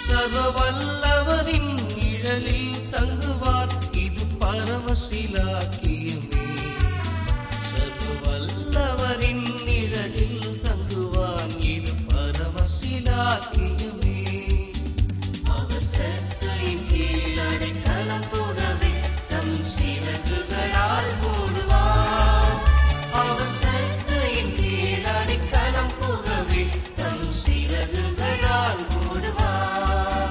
சர்வ வல்லவரின் நிழலில் தங்குவார் இது பரமசிலாக்கியமே சர்வ வல்லவரின் நிழலில் தங்குவான் இது பரமசிலாக்கியமே அவர் சட்டையின் கீழ் அடைக்கலம் புகவே தம் சிறகுகளால் மூடுவார் அவர் சட்டையின் கீழ் அடைக்கலம் புகவே தம் சிறகுகளால் மூடுவார்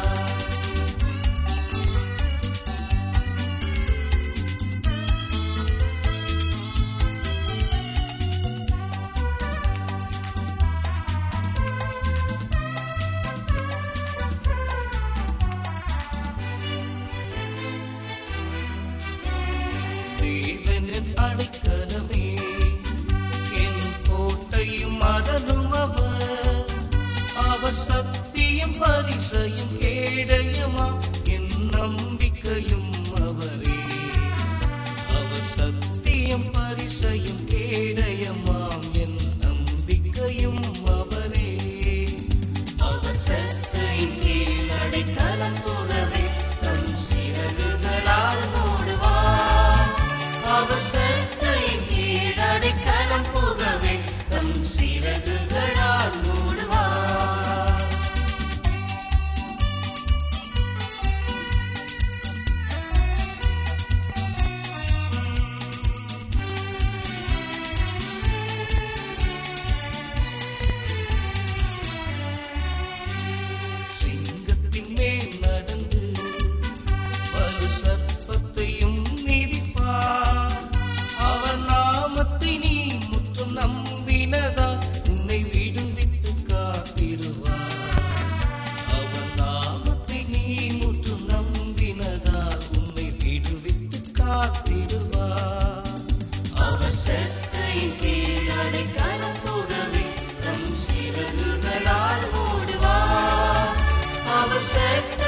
தேவனின் அடைக்கலமே என் கோட்டையும் அரணும் அவர் அவர் சத்தியம் பரிசையும் கேடயமா என் நம்பிக்கையும் அவரே அவர் சத்தியம் பரிசையும் கேடயமாம் என் நம்பிக்கையும் அவரே அவர் சட்டையின் கீழ் அடைக்கலம் புகவே தம் சிறகுகளால் மூடுவார் அவர் சட்டையின் கீழ் அடைக்கலம் புகவே தம் சிறகுகளால் மூடுவார் சிங்கத்தின் மேல் நடந்து பலு சர்ப்பத்தையும் மிதிப்பார் அவர் நாமத்தை நீ முற்றும் நம்பினதா உன்னை விடுவித்து காத்திடுவார் அவர் நாமத்தை நீ முற்றும் நம்பினதா உன்னை விடுவித்து காத்திடுவார் அவர் சட்டையின் கீழ் அடைக்கலம் புகவே தம் சிறகுகளால் மூடுவார் அவர் சட்டை